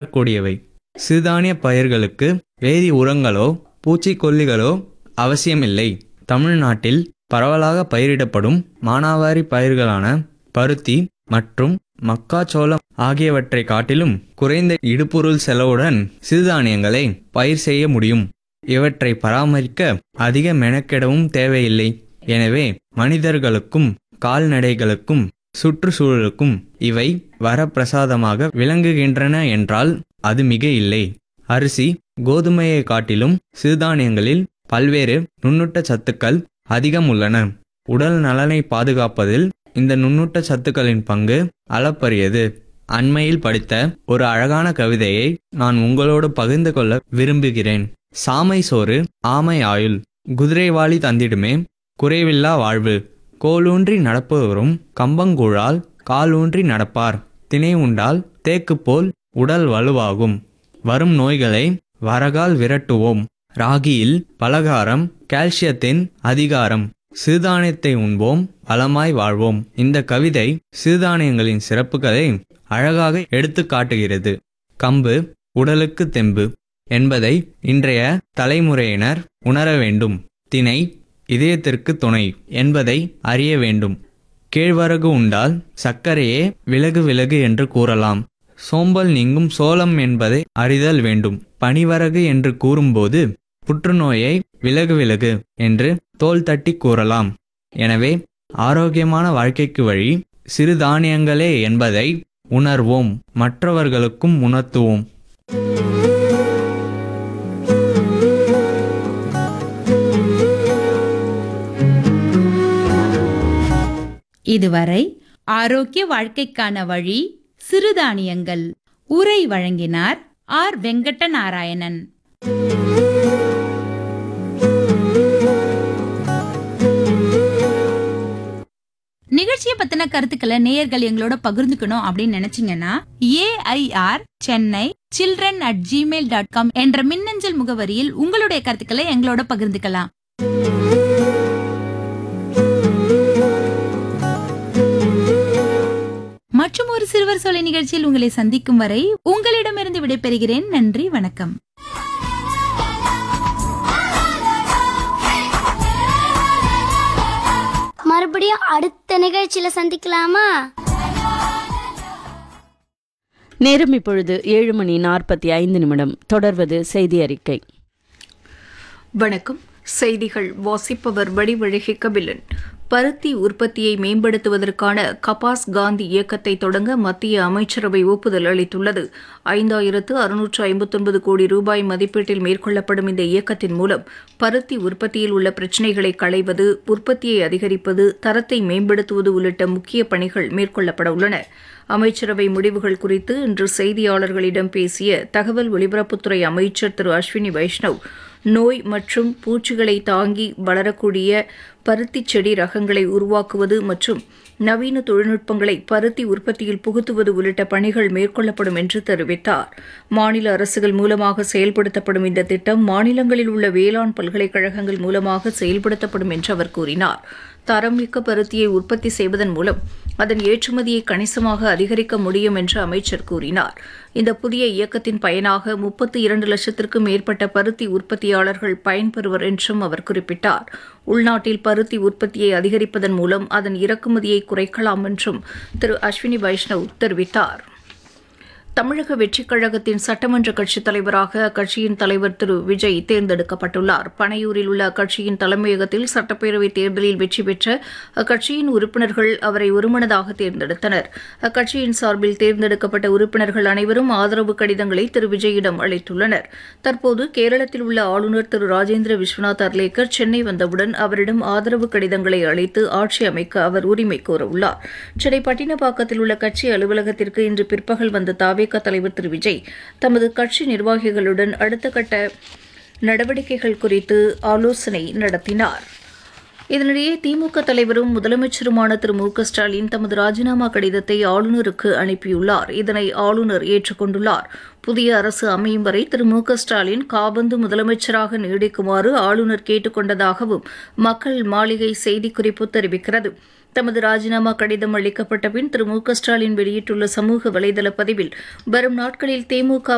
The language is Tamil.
வளரக்கூடியவை சிறுதானிய பயிர்களுக்கு வேதி உரங்களோ பூச்சிக்கொல்லிகளோ அவசியமில்லை தமிழ்நாட்டில் பரவலாக பயிரிடப்படும் மானாவாரி பயிர்களான பருத்தி மற்றும் மக்காச்சோளம் ஆகியவற்றை காட்டிலும் குறைந்த இடுபொருள் செலவுடன் சிறுதானியங்களை பயிர் செய்ய முடியும் இவற்றை பராமரிக்க அதிக மெனக்கெடவும் தேவையில்லை எனவே மனிதர்களுக்கும் கால்நடைகளுக்கும் சுற்றுச்சூழலுக்கும் இவை வரப்பிரசாதமாக விளங்குகின்றன என்றால் அது மிக இல்லை அரிசி கோதுமையை காட்டிலும் சிறுதானியங்களில் பல்வேறு நுண்ணுட்ட சத்துக்கள் அதிகம் உள்ளன உடல் நலனை பாதுகாப்பதில் இந்த நுண்ணுட்ட சத்துக்களின் பங்கு அளப்பரியது அண்மையில் படித்த ஒரு அழகான கவிதையை நான் உங்களோடு பகிர்ந்து கொள்ள விரும்புகிறேன் சாமை சோறு ஆமை ஆயுள் குதிரைவாளி தந்திடுமே குறைவில்லா வாழ்வு கோலூன்றி நடப்பவரும் கம்பங்கூழால் காலூன்றி நடப்பார் திணை உண்டால் தேக்கு போல் உடல் வலுவாகும் வரும் நோய்களை வரகால் விரட்டுவோம் ராகியில் பலகாரம் கால்சியத்தின் அதிகாரம் சிறுதானியத்தை உண்போம் வளமாய் வாழ்வோம் இந்த கவிதை சிறுதானியங்களின் சிறப்புகளை அழகாக எடுத்து காட்டுகிறது கம்பு உடலுக்கு தெம்பு என்பதை இன்றைய தலைமுறையினர் உணர வேண்டும் திணை இதயத்திற்கு துணை என்பதை அறிய வேண்டும் கேழ்வரகு உண்டால் சர்க்கரையே விலகு விலகு என்று கூறலாம் சோம்பல் நீங்கும் சோளம் என்பதை அறிதல் வேண்டும் பனிவரகு என்று கூறும்போது புற்றுநோயை விலகு விலகு என்று தோல் தட்டி கூறலாம் எனவே ஆரோக்கியமான வாழ்க்கைக்கு வழி சிறுதானியங்களே என்பதை உணர்வோம் மற்றவர்களுக்கும் உணர்த்துவோம் இதுவரை ஆரோக்கிய வாழ்க்கைக்கான வழி சிறுதானியங்கள் உரை வழங்கினார் ஆர் வெங்கட்ட நாராயணன் நிகழ்ச்சியை பத்தின கருத்துக்களை நேயர்கள் எங்களோட பகிர்ந்துக்கணும் அப்படின்னு நினைச்சீங்கன்னா AIR Chennai children at Gmail dot com என்ற மின்னஞ்சல் முகவரியில் உங்களுடைய கருத்துக்களை எங்களோட பகிர்ந்துக்கலாம் மற்றும் ஒரு சிறுவர் சொலை நிகழ்ச்சியில் உங்களை சந்திக்கும் வரை உங்களிடமிருந்து விடைபெறுகிறேன் நன்றி வணக்கம் மறுபடியும் அடுத்த நிகழ்ச்சியில சந்திக்கலாமா நேரம் இப்பொழுது ஏழு மணி நாற்பத்தி ஐந்து நிமிடம் தொடர்வது செய்தி அறிக்கை வணக்கம் செய்திகள் வாசிப்பவர் வடிவழகி கபிலன் பருத்தி உற்பத்தியை மேம்படுத்துவதற்கான கபாஸ் காந்தி இயக்கத்தை தொடங்க மத்திய அமைச்சரவை ஒப்புதல் அளித்துள்ளது ஐந்தாயிரத்து அறுநூற்று ஐம்பத்தொன்பது கோடி ரூபாய் மதிப்பீட்டில் மேற்கொள்ளப்படும் இந்த இயக்கத்தின் மூலம் பருத்தி உற்பத்தியில் உள்ள பிரச்சினைகளை களைவது உற்பத்தியை அதிகரிப்பது தரத்தை மேம்படுத்துவது உள்ளிட்ட முக்கிய பணிகள் மேற்கொள்ளப்பட உள்ளன அமைச்சரவை முடிவுகள் குறித்து இன்று செய்தியாளர்களிடம் பேசிய தகவல் ஒலிபரப்புத்துறை அமைச்சர் திரு அஸ்வினி வைஷ்ணவ் நோய் மற்றும் பூச்சிகளை தாங்கி வளரக்கூடிய பருத்தி செடி ரகங்களை உருவாக்குவது மற்றும் நவீன தொழில்நுட்பங்களை பருத்தி உற்பத்தியில் புகுத்துவது உள்ளிட்ட பணிகள் மேற்கொள்ளப்படும் என்று தெரிவித்தார் மாநில அரசுகள் மூலமாக செயல்படுத்தப்படும் இந்த திட்டம் மாநிலங்களில் உள்ள வேளாண் பல்கலைக்கழகங்கள் மூலமாக செயல்படுத்தப்படும் என்று அவர் கூறினார் தரம்மிக்க பருத்தியை உற்பத்தி செய்வதன் மூலம் அதன் ஏற்றுமதியை கணிசமாக அதிகரிக்க முடியும் என்று அமைச்சர் கூறினார் இந்த புதிய இயக்கத்தின் பயனாக முப்பத்தி இரண்டு லட்சத்திற்கும் மேற்பட்ட பருத்தி உற்பத்தியாளர்கள் பயன்பெறுவர் என்றும் அவர் குறிப்பிட்டார் உள்நாட்டில் பருத்தி உற்பத்தியை அதிகரிப்பதன் மூலம் அதன் இறக்குமதியை குறைக்கலாம் என்றும் திரு அஸ்வினி வைஷ்ணவ் தெரிவித்தார் தமிழக வெற்றிக் கழகத்தின் சட்டமன்ற கட்சித் தலைவராக அக்கட்சியின் தலைவர் திரு விஜய் தேர்ந்தெடுக்கப்பட்டுள்ளார் பனையூரில் உள்ள அக்கட்சியின் தலைமையகத்தில் சட்டப்பேரவைத் தேர்தலில் வெற்றி பெற்ற அக்கட்சியின் உறுப்பினர்கள் அவரை ஒருமனதாக தேர்ந்தெடுத்தனர் அக்கட்சியின் சார்பில் தேர்ந்தெடுக்கப்பட்ட உறுப்பினர்கள் அனைவரும் ஆதரவு கடிதங்களை திரு விஜயிடம் அளித்துள்ளனர் தற்போது கேரளத்தில் உள்ள ஆளுநர் திரு ராஜேந்திர விஸ்வநாத் அர்லேக்கர் சென்னை வந்தவுடன் அவரிடம் ஆதரவு கடிதங்களை அளித்து ஆட்சி அமைக்க அவர் உரிமை கோரவுள்ளார் சென்னை பட்டினப்பாக்கத்தில் உள்ள கட்சி அலுவலகத்திற்கு இன்று பிற்பகல் வந்த தாவே தவேக தலைவர் திரு விஜய் தமது கட்சி நிர்வாகிகளுடன் அடுத்த கட்ட நடவடிக்கைகள் குறித்து ஆலோசனை நடத்தினார் இதனிடையே திமுக தலைவரும் முதலமைச்சருமான திரு மு க ஸ்டாலின் தமது ராஜினாமா கடிதத்தை ஆளுநருக்கு அனுப்பியுள்ளார் இதனை ஆளுநர் ஏற்றுக்கொண்டுள்ளார் புதிய அரசு அமையும் வரை திரு மு க ஸ்டாலின் காபந்து முதலமைச்சராக நீடிக்குமாறு ஆளுநர் கேட்டுக்கொண்டதாகவும் மக்கள் மாளிகை செய்திக்குறிப்பு தெரிவிக்கிறது தமது ராஜினாமா கடிதம் அளிக்கப்பட்ட பின் திரு மு க ஸ்டாலின் வெளியிட்டுள்ள சமூக வலைதள பதிவில் வரும் நாட்களில் திமுக